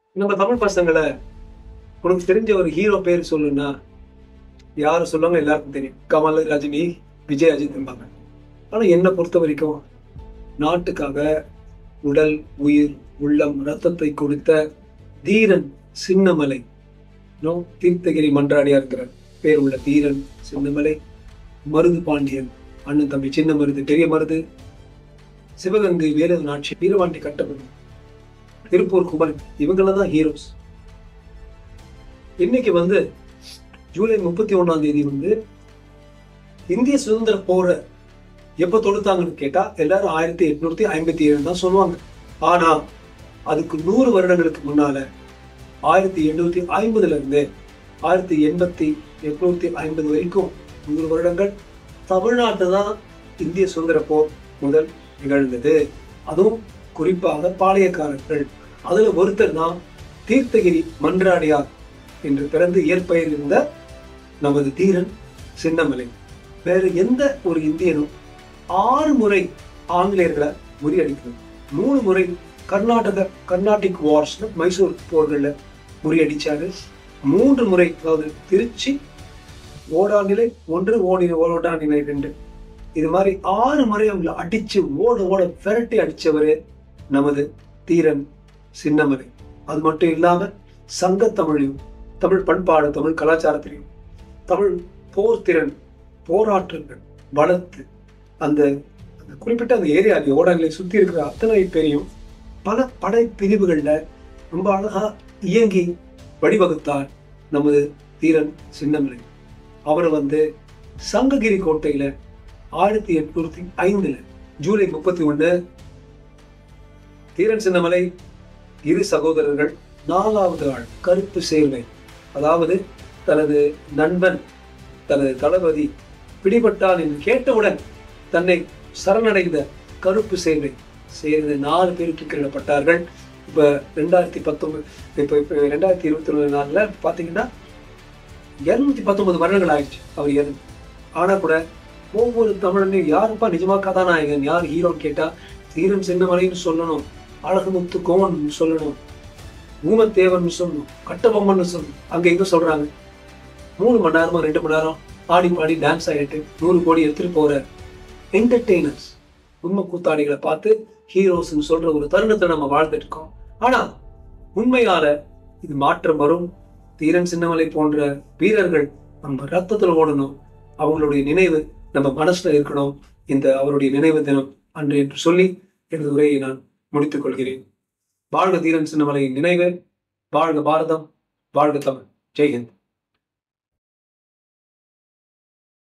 நம்ம தமிழ் பசங்களை உனக்கு தெரிஞ்ச ஒரு ஹீரோ பேர் சொல்லுன்னா யாரு சொல்லுவாங்க எல்லாருக்கும் தெரியும் கமல் ரஜினி விஜய் அஜித் என்பாங்க ஆனா என்னை பொறுத்த வரைக்கும் நாட்டுக்காக உடல் உயிர் உள்ளம் ரத்தத்தை கொடுத்த தீரன் சின்னமலை நோ தீர்த்தகிரி மன்றாடியா இருக்கிற பேர் உள்ள தீரன் சின்னமலை மருது பாண்டியன் அண்ணன் தம்பி சின்ன மருது பெரிய மருது சிவகங்கை வேலு நாட்சி வீரபாண்டி கட்டபதி திருப்பூர் குமரன் இவங்கெல்லாம் தான் ஹீரோஸ் இன்னைக்கு வந்து ஜூலை முப்பத்தி ஒண்ணாம் தேதி வந்து இந்திய சுதந்திர போரை எப்ப தொடுத்தாங்கன்னு கேட்டா எல்லாரும் ஆயிரத்தி எட்நூத்தி ஐம்பத்தி ஏழு தான் சொல்லுவாங்க ஆனா அதுக்கு நூறு வருடங்களுக்கு முன்னால ஆயிரத்தி எண்ணூத்தி ஐம்பதுல இருந்து ஆயிரத்தி எண்பத்தி எட்நூத்தி ஐம்பது வரைக்கும் நூறு வருடங்கள் தமிழ்நாட்டு தான் இந்திய சுதந்திர போர் முதல் நிகழ்ந்தது அதுவும் குறிப்பாக பாளையக்காரர்கள் அதுல ஒருத்தர் தான் தீர்த்தகிரி மன்றாடியார் என்று பிறந்து இயற்பெயர் இருந்த நமது தீரன் சின்னமலை வேற எந்த ஒரு இந்தியனும் ஆறு முறை ஆங்கிலேயர்களை முறியடிக்கிறது மூணு முறை கர்நாடக கர்நாடிக் வார்ஸ் மைசூர் போர்களில் முறியடிச்சாரு மூன்று முறை அதாவது திருச்சி ஓடா நிலை ஒன்று ஓடி ஓடா நிலை ரெண்டு இது மாதிரி ஆறு முறை அவங்களை அடிச்சு ஓட ஓட விரட்டி அடிச்சவரு நமது தீரன் சின்னமலை அது மட்டும் இல்லாம சங்க தமிழையும் தமிழ் பண்பாடு தமிழ் கலாச்சாரத்திலையும் தமிழ் போர் திறன் போராட்டங்கள் வளர்த்து அந்த அந்த குறிப்பிட்ட அந்த ஏரியா ஓடங்களை சுத்தி இருக்கிற அத்தனை பேரையும் பல படை பிரிவுகள்ல ரொம்ப அழகா இயங்கி வழிவகுத்தார் நமது தீரன் சின்னமலை அவர் வந்து சங்ககிரி கோட்டையில ஆயிரத்தி எட்நூத்தி ஐந்துல ஜூலை முப்பத்தி ஒண்ணு தீரன் சின்னமலை இரு சகோதரர்கள் நாலாவது ஆள் கருப்பு சேர்வை அதாவது தனது நண்பன் தனது தளபதி பிடிபட்டான் என்று கேட்டவுடன் தன்னை சரணடைந்த கருப்பு சேவை சேர்ந்த நாலு பேர் தூக்கிலிடப்பட்டார்கள் இப்ப ரெண்டாயிரத்தி பத்தொன்பது இப்ப இப்ப ரெண்டாயிரத்தி இருபத்தி ஒண்ணு நாலுல பாத்தீங்கன்னா இருநூத்தி பத்தொன்பது வருடங்கள் ஆயிடுச்சு அவர் இறந்து ஆனா கூட ஒவ்வொரு தமிழனையும் யாருப்பா நிஜமா கதாநாயகன் யார் ஹீரோன்னு கேட்டா தீரன் சின்னமலைன்னு சொல்லணும் அழகுமுத்து கோவன் சொல்லணும் ஊமத்தேவன் சொல்லணும் கட்டபொம்மன் சொல்லணும் அங்க எங்க சொல்றாங்க மூணு மணி நேரமா ரெண்டு மணி நேரம் ஆடி பாடி டான்ஸ் ஆகிட்டு நூறு கோடி எடுத்துட்டு போற என்டர்டெய்னர்ஸ் உண்மை கூத்தாடிகளை பார்த்து ஹீரோஸ்னு சொல்ற ஒரு தருணத்தை நம்ம வாழ்ந்துட்டு இருக்கோம் ஆனா உண்மையால இது மாற்றம் வரும் தீரன் சின்னமலை போன்ற வீரர்கள் நம்ம ரத்தத்துல ஓடணும் அவங்களுடைய நினைவு நம்ம மனசுல இருக்கணும் இந்த அவருடைய நினைவு தினம் அன்று என்று சொல்லி எனது உரையை நான் முடித்துக் கொள்கிறேன் வாழ்க தீரன் சின்னமலையின் நினைவு வாழ்க பாரதம் வாழ்க தமிழ் ஜெய்ஹிந்த்